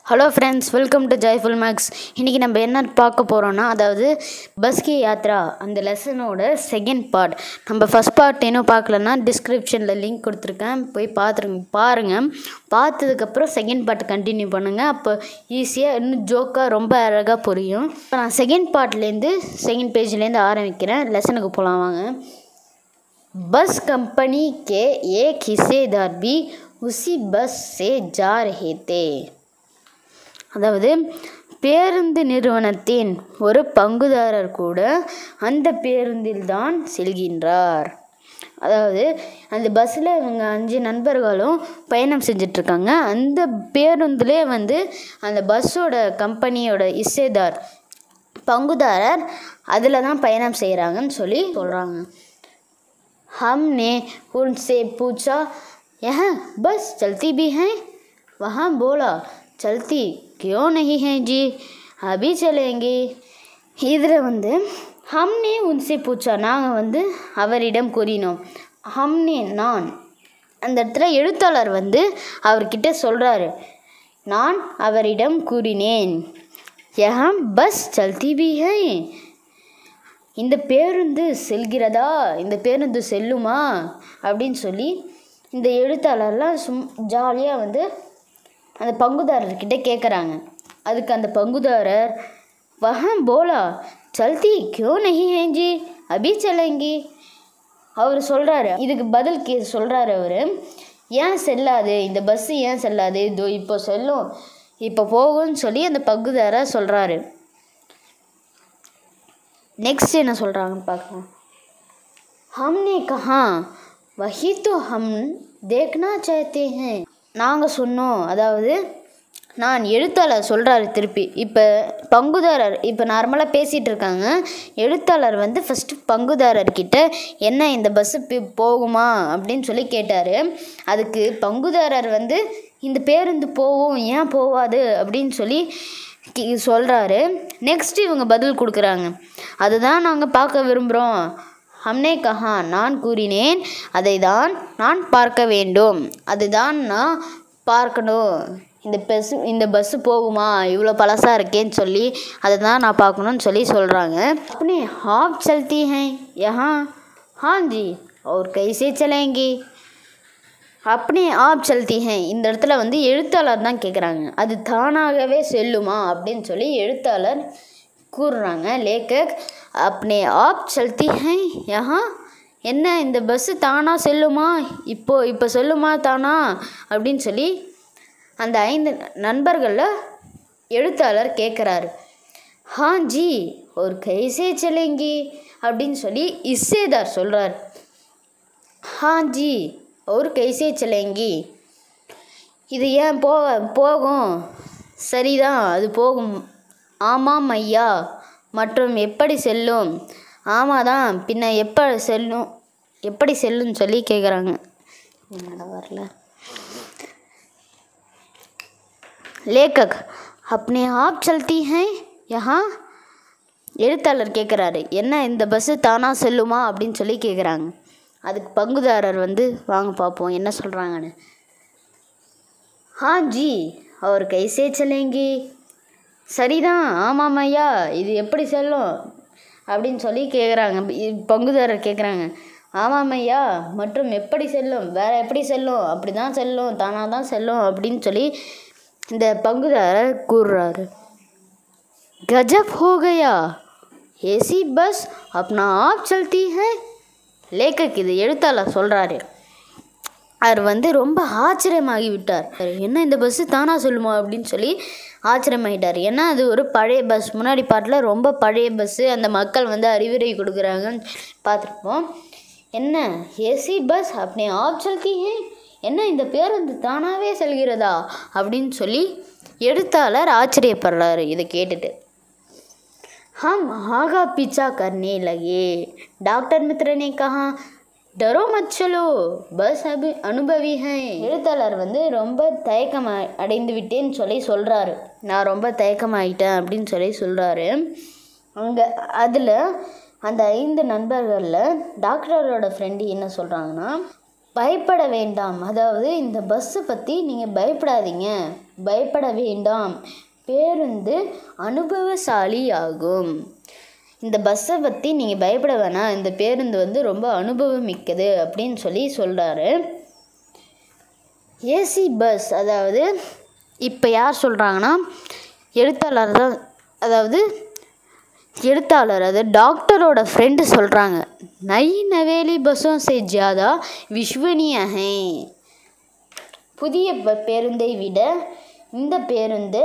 hello friends welcome to joyful makes இன்றைக்கி நம்ம என்ன பார்க்க போகிறோன்னா அதாவது பஸ் கி யாத்ரா அந்த லெசனோட செகண்ட் பார்ட் நம்ம ஃபஸ்ட் பார்ட் இன்னும் பார்க்கலன்னா டிஸ்கிரிப்ஷனில் லிங்க் கொடுத்துருக்கேன் போய் பார்த்துருங்க பாருங்கள் பார்த்ததுக்கப்புறம் செகண்ட் பார்ட் கண்டினியூ பண்ணுங்கள் அப்போ ஈஸியாக இன்னும் ஜோக்காக ரொம்ப அழகாக புரியும் இப்போ நான் செகண்ட் பார்ட்லேருந்து செகண்ட் பேஜ்லேருந்து ஆரம்பிக்கிறேன் லெசனுக்கு போகலாம் வாங்க बस कंपनी के एक हिस्सेदार भी उसी बस से जा रहे थे அதாவது பேருந்து நிறுவனத்தின் ஒரு பங்குதாரர் கூட அந்த பேருந்தில் தான் செல்கின்றார் அதாவது அந்த பஸ்ஸில் இவங்க அஞ்சு நண்பர்களும் பயணம் செஞ்சிட்ருக்காங்க அந்த பேருந்துலே வந்து அந்த பஸ்ஸோட கம்பெனியோட இசைதார் பங்குதாரர் அதில் தான் பயணம் செய்கிறாங்கன்னு சொல்லி சொல்கிறாங்க हमने उनसे पूछा यह बस चलती भी है वहाँ बोला चलती क्यों नहीं है जी अभी चलेंगे இதில் வந்து ஹம்னே உன்சே பூச்சா நாங்கள் வந்து அவரிடம் கூறினோம் ஹம்னே நான் அந்த இடத்துல எழுத்தாளர் வந்து அவர்கிட்ட சொல்கிறாரு நான் அவரிடம் கூறினேன் யஹம் பஸ் சல்தி பி ஹை இந்த பேருந்து செல்கிறதா இந்த பேருந்து செல்லுமா அப்படின்னு சொல்லி இந்த எழுத்தாளர்லாம் சும் ஜாலியாக வந்து அந்த பங்குதாரர்கிட்ட கேட்குறாங்க அதுக்கு அந்த பங்குதாரர் வஹம் போலா சல்தி கியோ நஹி ஹேஞ்சி அபி சலங்கி அவர் சொல்கிறாரு இதுக்கு பதில் கே சொல்கிறாரு அவர் ஏன் செல்லாது இந்த பஸ்ஸு ஏன் செல்லாது இதோ இப்போ செல்லும் இப்போ போகும்னு சொல்லி அந்த பங்குதாரர் சொல்கிறாரு नेक्स्ट என்ன சொல்கிறாங்கன்னு பார்க்கலாம் हमने कहा वही तो हम देखना चाहते हैं நாங்கள் சொன்னோம் அதாவது நான் எழுத்தாளர் சொல்கிறாரு திருப்பி இப்போ பங்குதாரர் இப்போ நார்மலாக பேசிகிட்டு இருக்காங்க எழுத்தாளர் வந்து ஃபஸ்ட்டு பங்குதாரர்கிட்ட என்ன இந்த பஸ்ஸு போகுமா அப்படின்னு சொல்லி கேட்டார் அதுக்கு பங்குதாரர் வந்து இந்த பேருந்து போகும் ஏன் போகாது அப்படின்னு சொல்லி சொல்கிறாரு நெக்ஸ்ட் இவங்க பதில் கொடுக்குறாங்க அதுதான் நாங்கள் பார்க்க விரும்புகிறோம் ஹம்னே கஹா நான் கூறினேன் அதை தான் நான் பார்க்க வேண்டும் அதுதான் நான் பார்க்கணும் இந்த பஸ்ஸு இந்த பஸ்ஸு போகுமா இவ்வளோ பழசாக இருக்கேன்னு சொல்லி அதை தான் நான் பார்க்கணுன்னு சொல்லி சொல்கிறாங்க अपने आप चलती हैं यहाँ हाँ जी और कैसे चलेंगी அப்படி ஆப் சல்தி ஹே இந்த இடத்துல வந்து எழுத்தாளர் தான் கேட்குறாங்க அது தானாகவே செல்லுமா அப்படின்னு சொல்லி எழுத்தாளர் கூறுறாங்க லேக்கக் அப்படி ஆப் சல்தி ஹே யஹா என்ன இந்த பஸ்ஸு தானாக செல்லுமா இப்போ இப்போ சொல்லுமா தானா அப்படின்னு சொல்லி அந்த ஐந்து நண்பர்களில் எழுத்தாளர் கேட்குறாரு ஹா ஜி ஒரு கைசே செல்லுங்கி அப்படின்னு சொல்லி இசேதார் சொல்கிறார் ஹா ஜி ஒரு கைசே செல்லேங்கி இது ஏன் போக போகும் சரிதான் அது போகும் ஆமாம் ஐயா மற்றும் எப்படி செல்லும் ஆமாம் தான் பின்ன எப்போ செல்லும் எப்படி செல்லுன்னு சொல்லி கேட்குறாங்க என்னடா வரல லேக்கக் अपने आप चलती हैं यहाँ எழுத்தாளர் கேட்குறாரு என்ன இந்த பஸ்ஸு தானாக செல்லுமா அப்படின்னு சொல்லி கேட்குறாங்க அதுக்கு பங்குதாரர் வந்து வாங்க பார்ப்போம் என்ன சொல்கிறாங்கன்னு ஹா ஜி அவர் கைசே செல்லேங்கி சரிதான் ஆமாம் ஐயா இது எப்படி செல்லும் அப்படின்னு சொல்லி கேட்குறாங்க பங்குதாரர் கேட்குறாங்க ஆமாம் ஐயா மற்றும் எப்படி செல்லும் வேறு எப்படி செல்லும் அப்படி தான் செல்லும் தானாக தான் செல்லும் அப்படின்னு சொல்லி இந்த பங்குதாரர் கூறுறாரு கஜப் ஹோ கயா ஏசி பஸ் அப்னா ஆப் சல்தி ஹை லேக்கக் இது எழுத்தாளர் சொல்கிறாரு அவர் வந்து ரொம்ப ஆச்சரியமாகி விட்டார் என்ன இந்த பஸ்ஸு தானா சொல்லுமா அப்படின்னு சொல்லி ஆச்சரியமாகிட்டார் ஏன்னா அது ஒரு பழைய பஸ் முன்னாடி பாட்டில் ரொம்ப பழைய பஸ்ஸு அந்த மக்கள் வந்து அறிவுரை கொடுக்குறாங்கன்னு பார்த்துருப்போம் என்ன ஏசி பஸ் அப்படி ஆப் சல்தி ஹே என்ன இந்த பேருந்து தானாகவே செல்கிறதா அப்படின்னு சொல்லி எழுத்தாளர் ஆச்சரியப்படுறாரு இதை கேட்டுட்டு हम आगा पीछा करने लगे डॉक्टर मित्र ने कहा டரோ மச்சலோ பஸ் அபி அனுபவி ஹை எழுத்தாளர் வந்து ரொம்ப தயக்கம் அடைந்து விட்டேன்னு சொல்லி சொல்கிறாரு நான் ரொம்ப தயக்கமாயிட்டேன் அப்படின்னு சொல்லி சொல்கிறாரு அங்கே அதில் அந்த ஐந்து நண்பர்களில் டாக்டரோட ஃப்ரெண்டு என்ன சொல்கிறாங்கன்னா பயப்பட வேண்டாம் அதாவது இந்த பஸ்ஸை பற்றி நீங்கள் பயப்படாதீங்க பயப்பட வேண்டாம் பேருந்து அனுபவசாலி ஆகும் இந்த பஸ்ஸை பற்றி நீங்கள் பயப்பட வேணாம் இந்த பேருந்து வந்து ரொம்ப அனுபவம் மிக்கது அப்படின்னு சொல்லி சொல்கிறாரு ஏசி பஸ் அதாவது இப்போ யார் சொல்கிறாங்கன்னா எழுத்தாளர் தான் அதாவது எழுத்தாளர் அது டாக்டரோட ஃப்ரெண்டு சொல்கிறாங்க நை நவேலி பஸ்ஸும் சே ஜியாதா விஸ்வனிய ஹே புதிய ப- பேருந்தை விட இந்த பேருந்து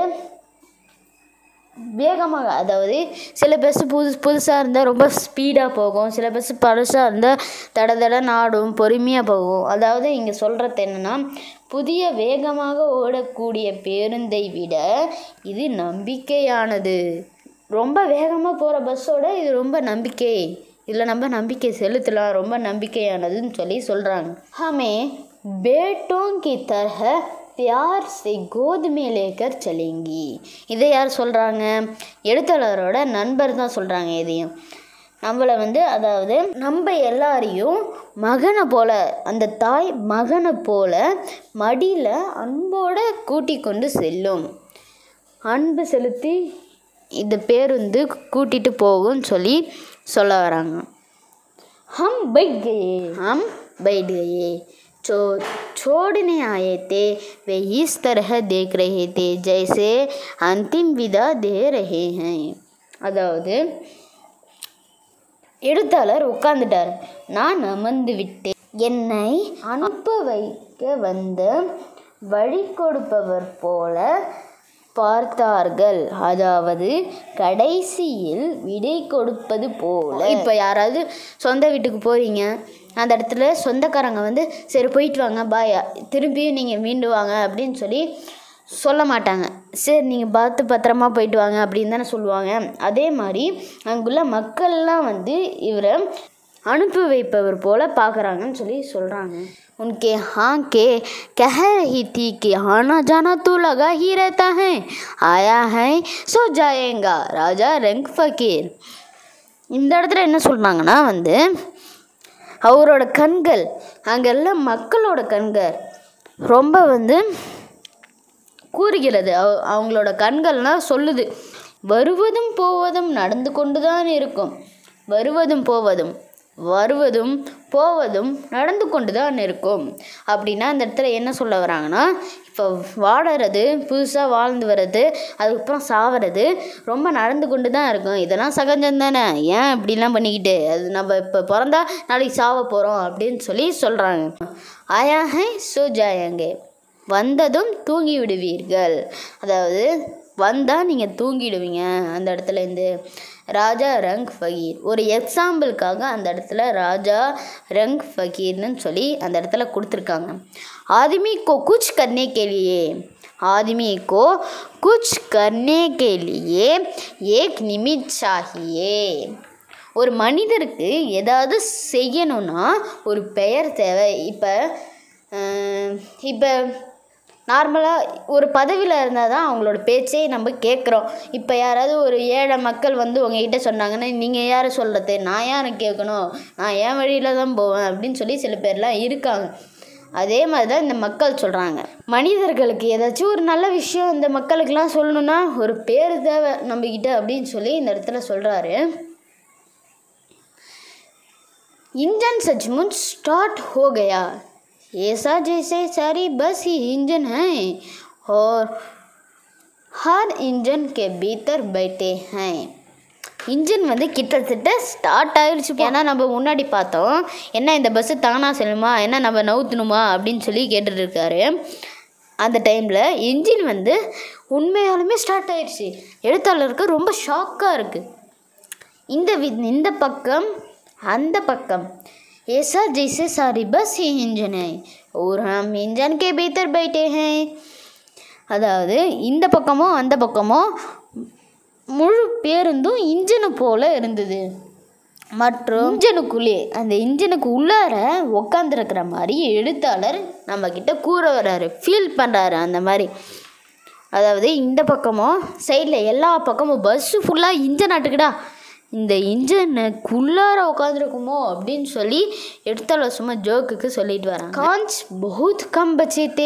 வேகமாக அதாவது சில பஸ்ஸு புது புதுசாக இருந்தால் ரொம்ப ஸ்பீடாக போகும் சில பஸ்ஸு பழசாக இருந்தால் தட தட நாடும் பொறுமையாக போகும் அதாவது இங்கே சொல்கிறது என்னென்னா புதிய வேகமாக ஓடக்கூடிய பேருந்தை விட இது நம்பிக்கையானது ரொம்ப வேகமாக போகிற பஸ்ஸோட இது ரொம்ப நம்பிக்கை இதில் நம்ம நம்பிக்கை செலுத்தலாம் ரொம்ப நம்பிக்கையானதுன்னு சொல்லி சொல்கிறாங்க ஹமே பேட்டோं की तरह प्यार से गोद में लेकर चलेंगी இதை யார் சொல்கிறாங்க எழுத்தாளரோட நண்பர் தான் சொல்கிறாங்க இதையும் நம்மளை வந்து அதாவது நம்ம எல்லாரையும் மகனை போல அந்த தாய் மகனை போல மடியில் அன்போட கூட்டி கொண்டு செல்லும் அன்பு செலுத்தி இந்த பேருந்து கூட்டிட்டு போகும்னு சொல்லி சொல்ல வராங்க हम बैठ गए हम बैठ गए चो छोड़ने आए थे वे इस तरह देख रहे थे जैसे अंतिम विदा दे रहे हैं அதாவது எழுத்தாளர் உட்கார்ந்துட்டார் நான் அமர்ந்து விட்டேன் என்னை அனுப்ப வைக்க வந்த வழி கொடுப்பவர் போல பார்த்தார்கள் அதாவது கடைசியில் விடை கொடுப்பது போல இப்போ யாராவது சொந்த வீட்டுக்கு போறீங்க அந்த இடத்துல சொந்தக்காரங்க வந்து சரி போயிட்டு வாங்க பாய் திரும்பியும் நீங்கள் மீண்டு வாங்க அப்படின்னு சொல்லி சொல்ல மாட்டாங்க சரி நீங்கள் பார்த்து பத்திரமா போயிட்டு வாங்க அப்படின்னு தானே சொல்லுவாங்க அதே மாதிரி அங்குள்ள மக்கள்லாம் வந்து இவரை அனுப்பி வைப்பவர் போல பார்க்குறாங்கன்னு சொல்லி சொல்கிறாங்க उनके हाँ के कह रही थी कि आना जाना तो लगा ही रहता है आया है सो जाएगा ராஜா ரங் ஃபக்கீர் இந்த இடத்துல என்ன சொல்கிறாங்கன்னா வந்து அவரோட கண்கள் அங்கெல்லாம் மக்களோட கண்கள் ரொம்ப வந்து கூறுகிறது அவ- அவங்களோட கண்கள்லாம் சொல்லுது வருவதும் போவதும் நடந்து கொண்டு தான் இருக்கும் வருவதும் போவதும் வருவதும் போவதும் நடந்து கொண்டு தான் இருக்கும் அப்படின்னா அந்த இடத்துல என்ன சொல்ல வராங்கன்னா இப்போ வாழறது புதுசாக வாழ்ந்து வர்றது அதுக்கப்புறம் சாவறது ரொம்ப நடந்து கொண்டு தான் இருக்கும் இதெல்லாம் சகஜம் தானே ஏன் இப்படிலாம் பண்ணிக்கிட்டு அது நம்ம இப்போ பிறந்தா நாளைக்கு சாவ போகிறோம் அப்படின்னு சொல்லி சொல்கிறாங்க ஆயா ஹை சோ ஜாயங்கே வந்ததும் தூங்கி விடுவீர்கள் அதாவது வந்தால் நீங்கள் தூங்கிடுவீங்க அந்த இடத்துல இருந்து ராஜா ரங் ஃபகீர் ஒரு எக்ஸாம்பிளுக்காக அந்த இடத்துல ராஜா ரங் ஃபகீர்னு சொல்லி அந்த இடத்துல கொடுத்துருக்காங்க ஆदमी को कुछ करने के लिए आदमी को कुछ करने के लिए एक निमित्त चाहिए ஒரு மனிதருக்கு ஏதாவது செய்யணும்னா ஒரு பெயர் தேவை இப்போ இப்போ நார்மலாக ஒரு பதவியில் இருந்தால் தான் அவங்களோட பேச்சே நம்ம கேட்குறோம் இப்போ யாராவது ஒரு ஏழை மக்கள் வந்து உங்ககிட்ட சொன்னாங்கன்னா நீங்கள் யாரை சொல்கிறது நான் யாரை கேட்கணும் நான் என் வழியில் தான் போவேன் அப்படின்னு சொல்லி சில பேர்லாம் இருக்காங்க அதே மாதிரி தான் இந்த மக்கள் சொல்கிறாங்க மனிதர்களுக்கு ஏதாச்சும் ஒரு நல்ல விஷயம் இந்த மக்களுக்கெல்லாம் சொல்லணும்னா ஒரு பேர் தேவை நம்மக்கிட்ட அப்படின்னு சொல்லி இந்த இடத்துல சொல்கிறாரு इंजन सचमुच स्टार्ट हो गया ऐसा जैसे सारी बस ही इंजन है और हर इंजन के भीतर बैठे हैं இன்ஜின் வந்து கிட்டத்தட்ட ஸ்டார்ட் ஆயிடுச்சு ஏன்னா நம்ம முன்னாடி பார்த்தோம் என்ன இந்த பஸ்ஸு தானா செல்லுமா என்ன நம்ம நவுத்தணுமா அப்படின்னு சொல்லி கேட்டுட்டு இருக்காரு அந்த டைமில் இன்ஜின் வந்து உண்மையாலுமே ஸ்டார்ட் ஆயிடுச்சு எழுத்தாளருக்கு ரொம்ப ஷாக்காக இருக்குது இந்த வி இந்த பக்கம் அந்த பக்கம் ऐसा जैसे सारी बस ही इंजन है और हम इंजन के भीतर बैठे हैं அதாவது இந்த பக்கமோ அந்த பக்கமோ முழு பேருந்தும் இன்ஜினு போல இருந்தது மற்றும் இன்ஜினுக்குள்ளே அந்த இன்ஜினுக்கு உள்ளார உக்காந்துருக்கிற மாதிரி எழுத்தாளர் நம்மக்கிட்ட கூற வர்றாரு ஃபீல் பண்ணுறாரு அந்த மாதிரி அதாவது இந்த பக்கமும் சைடில் எல்லா பக்கமும் பஸ்ஸு ஃபுல்லாக இன்ஜன் ஆட்டுக்குடா இந்த இன்ஜனுக்குள்ளார உட்காந்துருக்குமோ அப்படின்னு சொல்லி எடுத்தால சும்மா ஜோக்குக்கு சொல்லிட்டு வராங்க கான்ஸ் बहुत कम बचे थे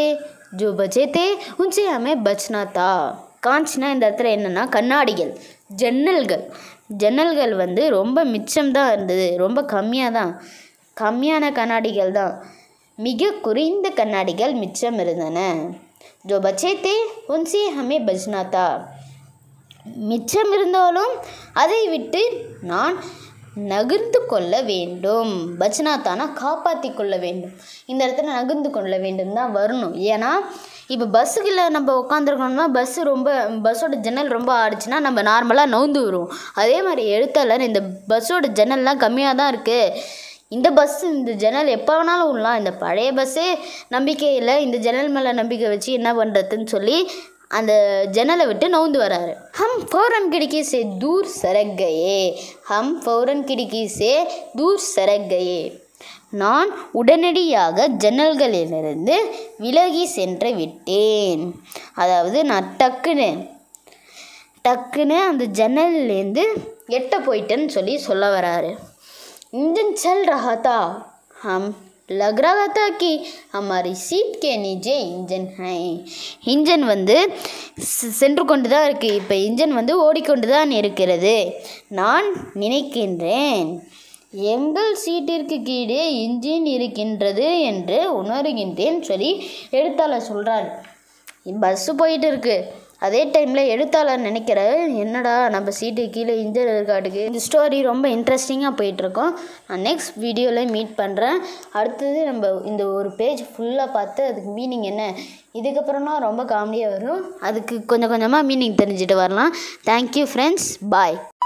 ஜோ பச்சேத்தே உன்சே ஹமே பச்னா தா காஞ்சினா இந்த இடத்துல என்னென்னா கண்ணாடிகள் ஜன்னல்கள் ஜன்னல்கள் வந்து ரொம்ப மிச்சம்தான் இருந்தது ரொம்ப கம்மியாக தான் கம்மியான கண்ணாடிகள் தான் மிக குறைந்த கண்ணாடிகள் மிச்சம் இருந்தன ஜோ பச்சேத்தே உன்சே ஹமே பச்னா தா மிச்சம் இருந்தாலும் அதை விட்டு நான் நகர்ந்து கொள்ள வேண்டும் பச்னாத்தானா காப்பாற்றி கொள்ள வேண்டும் இந்த இடத்துல நகர்ந்து கொள்ள வேண்டும் தான் வரணும் ஏன்னா இப்போ பஸ்ஸுக்குள்ள நம்ம உட்காந்துருக்கோம்னா பஸ்ஸு ரொம்ப பஸ்ஸோட ஜன்னல் ரொம்ப ஆடிச்சுன்னா நம்ம நார்மலாக நவுந்து வருவோம் அதே மாதிரி எழுத்தாளர் இந்த பஸ்ஸோட ஜன்னல்லாம் கம்மியாக தான் இருக்குது இந்த பஸ் இந்த ஜன்னல் எப்போ வேணாலும் விடலாம் இந்த பழைய பஸ்ஸே நம்பிக்கை இல்லை இந்த ஜன்னல் மேலே நம்பிக்கை வச்சு என்ன பண்ணுறதுன்னு சொல்லி அந்த ஜன்னலை விட்டு நவுந்து வராரு ஹம் ஃபௌரன் கிடிக்கி சே தூர் சரக் கயே ஹம் ஃபௌரன் கிடிக்கி சே தூர் சரக் கயே நான் உடனடியாக ஜன்னல்களிலிருந்து விலகி சென்று விட்டேன் அதாவது நான் டக்குன்னு டக்குன்னு அந்த ஜன்னல்லேருந்து எட்ட போயிட்டேன்னு சொல்லி சொல்ல வராரு इंजन चल रहा था हम लग रहा था कि हमारी सीट के नीचे इंजन है இன்ஜன் வந்து செ- சென்று கொண்டு தான் இருக்குது இப்போ இன்ஜன் வந்து ஓடிக்கொண்டு தான் இருக்கிறது நான் நினைக்கின்றேன் எங்கள் சீட்டிற்கு கீழே இன்ஜின் இருக்கின்றது என்று உணர்கின்றேன் சொல்லி எழுத்தாளர் சொல்கிறார் பஸ்ஸு போயிட்டு இருக்கு அதே டைமில் எழுத்தாளர் நினைக்கிறாரு என்னடா நம்ம சீட்டு கீழே இன்ஜர் இருக்காட்டுக்கு இந்த ஸ்டோரி ரொம்ப இன்ட்ரெஸ்டிங்காக போயிட்டுருக்கோம் நான் நெக்ஸ்ட் வீடியோவில் மீட் பண்ணுறேன் அடுத்தது நம்ம இந்த ஒரு பேஜ் ஃபுல்லாக பார்த்து அதுக்கு மீனிங் என்ன இதுக்கப்புறம்லாம் ரொம்ப காமெடியாக வரும் அதுக்கு கொஞ்சம் கொஞ்சமாக மீனிங் தெரிஞ்சுட்டு வரலாம் தேங்க்யூ ஃப்ரெண்ட்ஸ் பாய்